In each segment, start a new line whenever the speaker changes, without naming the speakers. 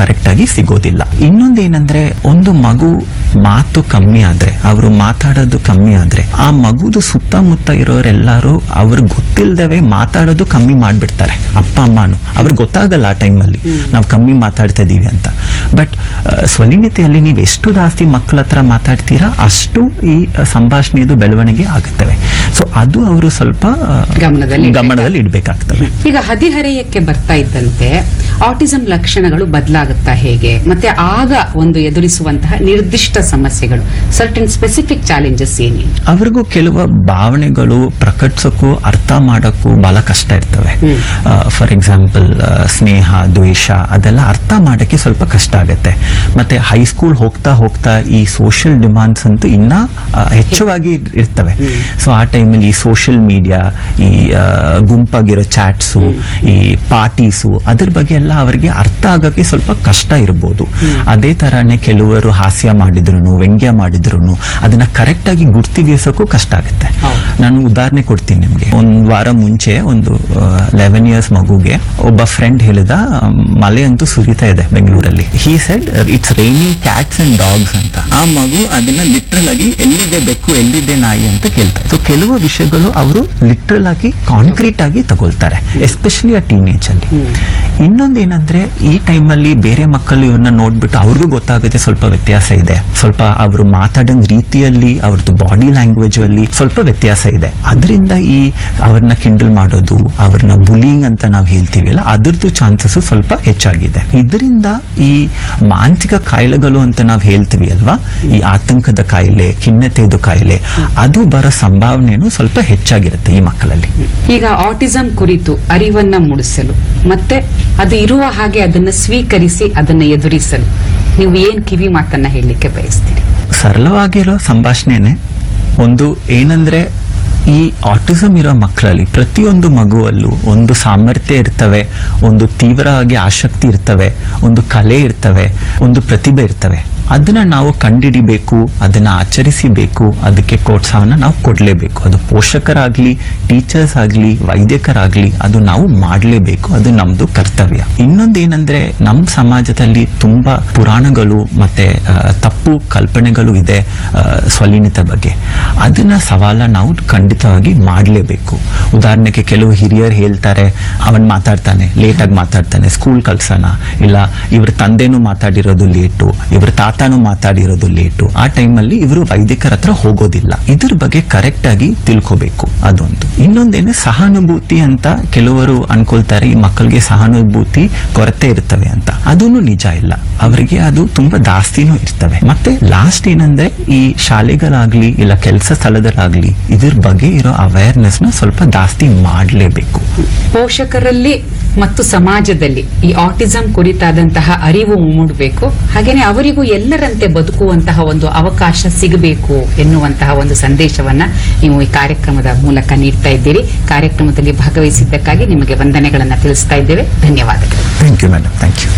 Correct ಆಗಿ ಸಿಗೋದಿಲ್ಲ ಇನ್ನೊಂದೇನಂದ್ರೆ ಒಂದು ಮಗು ಮಾತು ಕಮ್ಮಿ ಆದ್ರೆ ಅವರು ಮಾತಾಡೋದು ಕಮ್ಮಿ ಆದ್ರೆ ಆ ಮಗುದು ಸುತ್ತಮುತ್ತ ಇರೋರೆಲ್ಲರೂ ಅವ್ರಿಗೆ ಗೊತ್ತಿಲ್ದವೆ ಮಾತಾಡೋದು ಕಮ್ಮಿ ಮಾಡ್ಬಿಡ್ತಾರೆ ಅಪ್ಪ ಅಮ್ಮನು ಅವ್ರಿಗೆ ಗೊತ್ತಾಗಲ್ಲ ಆ ಟೈಮಲ್ಲಿ ನಾವು ಕಮ್ಮಿ ಮಾತಾಡ್ತಾ ಇದೀವಿ ಅಂತ ಬಟ್ ಸ್ವಲಿನತೆಯಲ್ಲಿ ನೀವು ಎಷ್ಟು ಜಾಸ್ತಿ ಮಕ್ಕಳ ಹತ್ರ ಮಾತಾಡ್ತೀರಾ ಅಷ್ಟು ಈ ಆ, ಸಂಭಾಷಣೆದು ಬೆಳವಣಿಗೆ ಆಗುತ್ತವೆ ಸೊ ಅದು ಅವರು ಸ್ವಲ್ಪ ಆ,
ಗಮನದಲ್ಲಿ
ಗಮನದಲ್ಲಿ ಇಡಬೇಕಾಗ್ತವೆ
ಈಗ ಹದಿಹರೆಯಕ್ಕೆ ಬರ್ತಾ ಇದ್ದಂತೆ ಆಟಿಸಂ ಲಕ್ಷಣಗಳು ಬದಲಾಗುತ್ತಾ ಹೇಗೆ ಮತ್ತೆ ಆಗ ಒಂದು ಎದುರಿಸುವಂತಹ ನಿರ್ದಿಷ್ಟ ಸಮಸ್ಯೆಗಳು ಸರ್ಟನ್ ಸ್ಪೆಸಿಫಿಕ್ ಚಾಲೆಂಜಸ್ ಏನೇನು
ಅವ್ರಿಗೂ ಕೆಲವು ಭಾವನೆಗಳು ಪ್ರಕಟಿಸೋಕ್ಕೂ ಅರ್ಥ ಮಾಡೋಕ್ಕೂ ಬಹಳ ಕಷ್ಟ ಇರ್ತವೆ ಫಾರ್ ಎಕ್ಸಾಂಪಲ್ ಸ್ನೇಹ ದ್ವೇಷ ಅದೆಲ್ಲ ಅರ್ಥ ಮಾಡೋಕ್ಕೆ ಸ್ವಲ್ಪ ಕಷ್ಟ ಆಗುತ್ತೆ ಮತ್ತೆ ಹೈಸ್ಕೂಲ್ ಹೋಗ್ತಾ ಹೋಗ್ತಾ ಈ ಸೋಷಿಯಲ್ ಡಿಮಾಂಡ್ಸ್ ಅಂತೂ ಇನ್ನ ಆ, ಹೆಚ್ಚವಾಗಿ ಇರ್ತವೆ ಸೊ ಆ ಟೈಮಲ್ಲಿ ಈ ಸೋಷಿಯಲ್ ಮೀಡಿಯಾ ಈ ಆ, ಗುಂಪಾಗಿರೋ ಚಾಟ್ಸು ಈ ಪಾರ್ಟೀಸು ಅದ್ರ ಬಗ್ಗೆ ಎಲ್ಲ ಅವರಿಗೆ ಅರ್ಥ ಆಗೋಕ್ಕೆ ಸ್ವಲ್ಪ ಕಷ್ಟ ಇರ್ಬೋದು ಅದೇ ತರಾನೇ ಕೆಲವರು ಹಾಸ್ಯ ಮಾಡಿದ್ರು ವ್ಯಂಗ್ಯ ಮಾಡಿದ್ರು ಅದನ್ನ ಕರೆಕ್ಟ್ ಆಗಿ ಗುರ್ತಿಗಿಸೋಕ್ಕೂ ಕಷ್ಟ ಆಗುತ್ತೆ
ಹೌದು.
ನಾನು ಉದಾಹರಣೆ ಕೊಡ್ತೀನಿ ನಿಮ್ಗೆ ಒಂದ್ ವಾರ ಮುಂಚೆ ಒಂದು ಲೆವೆನ್ ಇಯರ್ಸ್ ಮಗುಗೆ ಒಬ್ಬ ಫ್ರೆಂಡ್ ಹೇಳಿದ ಆ, ಮಳೆ ಅಂತೂ ಸುರಿತಾ ಇದೆ ಬೆಂಗಳೂರಲ್ಲಿ he said it's raining cats and dogs ಅಂತ ಆ ಮಗು ಅದನ್ನ ಲಿಟ್ರಲ್ ಆಗಿ ಎಲ್ಲಿದೆ ಬೆಕ್ಕು ಎಲ್ಲಿದೆ ನಾಯಿ ಅಂತ ಕೇಳ್ತಾರೆ ಸೊ ಕೆಲವು ವಿಷಯಗಳು ಅವರು ಲಿಟ್ರಲ್ ಆಗಿ ಕಾಂಕ್ರೀಟ್ ಆಗಿ ತಗೊಳ್ತಾರೆ ಎಸ್ಪೆಷಲಿ ಆ ಟೀನೇಜ್ ಅಲ್ಲಿ ಇನ್ನೊಂದು ಏನಂದ್ರೆ ಈ ಟೈಮಲ್ಲಿ ಬೇರೆ ಮಕ್ಕಳು ಇವ್ರನ್ನ ನೋಡ್ಬಿಟ್ಟು ಅವ್ರಿಗೂ ಗೊತ್ತಾಗುತ್ತೆ ಸ್ವಲ್ಪ ವ್ಯತ್ಯಾಸ ಇದೆ ಸ್ವಲ್ಪ ಅವರು ಮಾತಾಡೋ ರೀತಿಯಲ್ಲಿ ಅವ್ರದ್ದು ಬಾಡಿ ಲ್ಯಾಂಗ್ವೇಜ್ ಅಲ್ಲಿ ಸ್ವಲ್ಪ ವ್ಯತ್ಯಾಸ ಇದೆ ಅದರಿಂದ ಈ ಅವ್ರನ್ನ ಕಿಂಡಲ್ ಮಾಡೋದು ಅವ್ರನ್ನ ಬುಲಿಂಗ್ ಅಂತ ನಾವು ಹೇಳ್ತೀವಲ್ಲ ಅದ್ರದ್ದು ಚಾನ್ಸಸ್ ಸ್ವಲ್ಪ ಹೆಚ್ಚಾಗಿದೆ ಇದರಿಂದ ಈ ಮಾನಸಿಕ ಕಾಯಿಲೆಗಳು ಅಂತ ನಾವು ಹೇಳ್ತೀವಿ ಅಲ್ವಾ ಈ ಆತಂಕದ ಕಾಯಿಲೆ ಖಿನ್ನತೆದು ಕಾಯಿಲೆ ಅದು ಬರೋ ಸಂಭಾವನೆನೂ ಸ್ವಲ್ಪ ಹೆಚ್ಚಾಗಿರುತ್ತೆ ಈ ಮಕ್ಕಳಲ್ಲಿ
ಈಗ ಆಟಿಸಂ ಕುರಿತು ಅರಿವನ್ನ ಮೂಡಿಸಲು ಮತ್ತೆ ಅದು ಇರುವ ಹಾಗೆ ಅದನ್ನ ಸ್ವೀಕರಿಸಿ ಅದನ್ನ ಎದುರಿಸಲು ನೀವು ಏನ್ ಕಿವಿ ಮಾತನ್ನ ಹೇಳಲಿಕ್ಕೆ ಬಯಸ್ತೀರಿ
ಸರಳವಾಗಿರೋ ಸಂಭಾಷಣೆನೆ ಒಂದು ಏನಂದ್ರೆ ಈ ಆಟಿಸಮ್ ಇರೋ ಮಕ್ಕಳಲ್ಲಿ ಪ್ರತಿಯೊಂದು ಮಗುವಲ್ಲೂ ಒಂದು ಸಾಮರ್ಥ್ಯ ಇರ್ತವೆ ಒಂದು ತೀವ್ರವಾಗಿ ಆಸಕ್ತಿ ಇರ್ತವೆ ಒಂದು ಕಲೆ ಇರ್ತವೆ ಒಂದು ಪ್ರತಿಭೆ ಇರ್ತವೆ ಅದನ್ನ ನಾವು ಕಂಡಿಡಿಬೇಕು ಅದನ್ನ ಆಚರಿಸಬೇಕು ಅದಕ್ಕೆ ಪ್ರೋತ್ಸಾಹನ ನಾವು ಕೊಡ್ಲೇಬೇಕು ಅದು ಪೋಷಕರಾಗ್ಲಿ ಟೀಚರ್ಸ್ ಆಗ್ಲಿ ವೈದ್ಯಕರಾಗ್ಲಿ ಅದು ನಾವು ಮಾಡಲೇಬೇಕು ಅದು ನಮ್ದು ಕರ್ತವ್ಯ ಇನ್ನೊಂದೇನಂದ್ರೆ ನಮ್ಮ ಸಮಾಜದಲ್ಲಿ ತುಂಬಾ ಪುರಾಣಗಳು ಮತ್ತೆ ಆ, ತಪ್ಪು ಕಲ್ಪನೆಗಳು ಇದೆ ಆ, ಸ್ವಲಿನತೆ ಬಗ್ಗೆ ಅದನ್ನ ಸವಾಲ ನಾವು ಖಂಡಿತವಾಗಿ ಮಾಡಲೇಬೇಕು ಉದಾಹರಣೆಗೆ ಕೆಲವು ಹಿರಿಯರು ಹೇಳ್ತಾರೆ ಅವನ್ ಮಾತಾಡ್ತಾನೆ ಲೇಟಾಗಿ ಮಾತಾಡ್ತಾನೆ ಸ್ಕೂಲ್ ಕಳ್ಸೋಣ ಇಲ್ಲ ಇವ್ರ ತಂದೆನೂ ಮಾತಾಡಿರೋದು ಲೇಟು ಇವ್ರ ತಾತನೂ ಮಾತಾಡಿರೋದು ಲೇಟು ಆ ಟೈಮಲ್ಲಿ ಇವರು ವೈದ್ಯಕರ ಹತ್ರ ಹೋಗೋದಿಲ್ಲ ಇದ್ರ ಬಗ್ಗೆ ಕರೆಕ್ಟ್ ಆಗಿ ತಿಳ್ಕೋಬೇಕು ಅದೊಂದು ಇನ್ನೊಂದೇನೆ ಸಹಾನುಭೂತಿ ಅಂತ ಕೆಲವರು ಅನ್ಕೊಳ್ತಾರೆ ಈ ಮಕ್ಕಳಿಗೆ ಸಹಾನುಭೂತಿ ಕೊರತೆ ಇರ್ತವೆ ಅಂತ ಅದೂನು ನಿಜ ಇಲ್ಲ ಅವರಿಗೆ ಅದು ತುಂಬಾ ಜಾಸ್ತಿನೂ ಇರ್ತವೆ ಮತ್ತೆ ಲಾಸ್ಟ್ ಏನಂದ್ರೆ ಈ ಶಾಲೆಗಳಾಗ್ಲಿ ಇಲ್ಲ ಕೆಲಸ ಸ್ಥಳದಲ್ಲಾಗ್ಲಿ ಇದ್ರ ಬಗ್ಗೆ ಇರೋ ಅವೇರ್ನೆಸ್ ನ ಸ್ವಲ್ಪ ಜಾಸ್ತಿ ಮಾಡಲೇಬೇಕು
ಪೋಷಕರಲ್ಲಿ ಮತ್ತು ಸಮಾಜದಲ್ಲಿ ಈ ಆಟಿಸಂ ಕುರಿತಾದಂತಹ ಅರಿವು ಮೂಡಬೇಕು ಹಾಗೇನೆ ಅವರಿಗೂ ಎಲ್ಲರಂತೆ ಬದುಕುವಂತಹ ಒಂದು ಅವಕಾಶ ಸಿಗಬೇಕು ಎನ್ನುವಂತಹ ಒಂದು ಸಂದೇಶವನ್ನ ನೀವು ಈ ಕಾರ್ಯಕ್ರಮದ ಮೂಲಕ ನೀಡ್ತಾ ಇದ್ದೀರಿ ಕಾರ್ಯಕ್ರಮದಲ್ಲಿ ಭಾಗವಹಿಸಿದ್ದಕ್ಕಾಗಿ ನಿಮಗೆ ವಂದನೆಗಳನ್ನ ತಿಳಿಸ್ತಾ ಇದ್ದೇವೆ ಧನ್ಯವಾದಗಳು
thank you madam thank you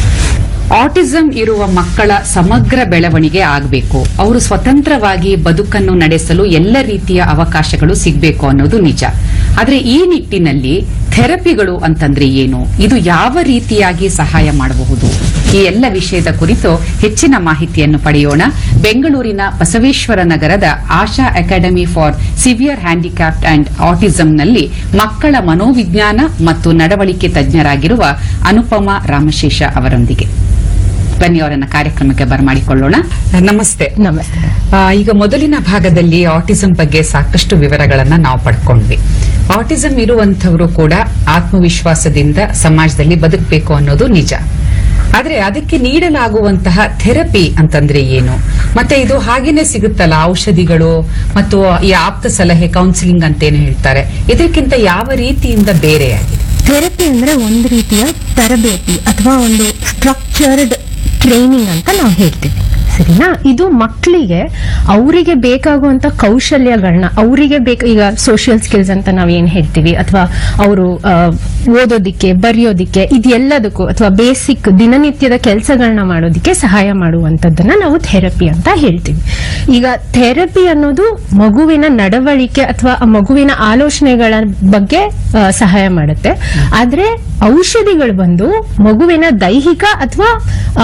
autism ಇರುವ ಮಕ್ಕಳ ಸಮಗ್ರ ಬೆಳವಣಿಗೆ ಆಗಬೇಕು ಅವರು ಸ್ವತಂತ್ರವಾಗಿ ಬದುಕನ್ನು ನಡೆಸಲು ಎಲ್ಲ ರೀತಿಯ ಅವಕಾಶಗಳು ಸಿಗಬೇಕು ಅನ್ನೋದು ನಿಜ ಆದ್ರೆ ಈ ನಿಟ್ಟಿನಲ್ಲಿ ಥೆರಪಿಗಳು ಅಂತಂದ್ರೆ ಏನು ಇದು ಯಾವ ರೀತಿಯಾಗಿ ಸಹಾಯ ಮಾಡಬಹುದು ಈ ಎಲ್ಲ ವಿಷಯದ ಕುರಿತು ಹೆಚ್ಚಿನ ಮಾಹಿತಿಯನ್ನು ಪಡೆಯೋಣ ಬೆಂಗಳೂರಿನ ಬಸವೇಶ್ವರ ನಗರದ Asha academy for severe handicapped and ಆಟಿಸಂನಲ್ಲಿ ಮಕ್ಕಳ ಮನೋವಿಜ್ಞಾನ ಮತ್ತು ನಡವಳಿಕೆ ತಜ್ಞರಾಗಿರುವ ಅನುಪಮ ರಾಮಶೇಷ ಅವರೊಂದಿಗೆ ಬನ್ನಿ ಅವರನ್ನ ಕಾರ್ಯಕ್ರಮಕ್ಕೆ ಬರಮಾಡಿಕೊಳ್ಳೋಣ ನಮಸ್ತೆ
ನಮಸ್ತೆ
ಆ, ಈಗ ಮೊದಲಿನ ಭಾಗದಲ್ಲಿ ಆಟಿಸಂ ಬಗ್ಗೆ ಸಾಕಷ್ಟು ವಿವರಗಳನ್ನ ನಾವು ಪಡ್ಕೊಂಡ್ವಿ ಆಟಿಸಂ ಇರುವಂತವರು ಕೂಡ ಆತ್ಮವಿಶ್ವಾಸದಿಂದ ಸಮಾಜದಲ್ಲಿ ಬದುಕಬೇಕು ಅನ್ನೋದು ನಿಜ ಆದ್ರೆ ಅದಕ್ಕೆ ನೀಡಲಾಗುವಂತಹ ಥೆರಪಿ ಅಂತಂದ್ರೆ ಏನು ಮತ್ತೆ ಇದು ಹಾಗೇನೆ ಸಿಗುತ್ತಲ್ಲ ಔಷಧಿಗಳು ಮತ್ತು ಈ ಆಪ್ತ ಸಲಹೆ ಕೌನ್ಸಿಲಿಂಗ್ ಅಂತೇನು ಹೇಳ್ತಾರೆ ಇದಕ್ಕಿಂತ ಯಾವ ರೀತಿಯಿಂದ ಬೇರೆಯಾಗಿದೆ
ಥೆರಪಿ ಅಂದ್ರೆ ಒಂದು ರೀತಿಯ ತರಬೇತಿ ಅಥವಾ ಒಂದು ಸ್ಟ್ರಕ್ಚರ್ಡ್ ಟ್ರೈನಿಂಗ್ ಅಂತ ನಾವು ಹೇಳ್ತೀವಿ ಸರಿನಾ ಇದು ಮಕ್ಕಳಿಗೆ ಅವರಿಗೆ ಬೇಕಾಗುವಂತ ಕೌಶಲ್ಯಗಳನ್ನ ಅವರಿಗೆ ಬೇಕು ಈಗ ಸೋಷಿಯಲ್ ಸ್ಕಿಲ್ಸ್ ಅಂತ ನಾವು ಏನ್ ಹೇಳ್ತೀವಿ ಅಥವಾ ಅವರು ಓದೋದಿಕ್ಕೆ ಬರೆಯೋದಿಕ್ಕೆ ಇದೆಲ್ಲದಕ್ಕೂ ಅಥವಾ ಬೇಸಿಕ್ ದಿನನಿತ್ಯದ ಕೆಲಸಗಳನ್ನ ಮಾಡೋದಿಕ್ಕೆ ಸಹಾಯ ಮಾಡುವಂತದ್ದನ್ನ ನಾವು ಥೆರಪಿ ಅಂತ ಹೇಳ್ತೀವಿ ಈಗ ಥೆರಪಿ ಅನ್ನೋದು ಮಗುವಿನ ನಡವಳಿಕೆ ಅಥವಾ ಆ ಮಗುವಿನ ಆಲೋಚನೆಗಳ ಬಗ್ಗೆ ಆ, ಸಹಾಯ ಮಾಡುತ್ತೆ ಆದ್ರೆ ಔಷಧಿಗಳು ಬಂದು ಮಗುವಿನ ದೈಹಿಕ ಅಥವಾ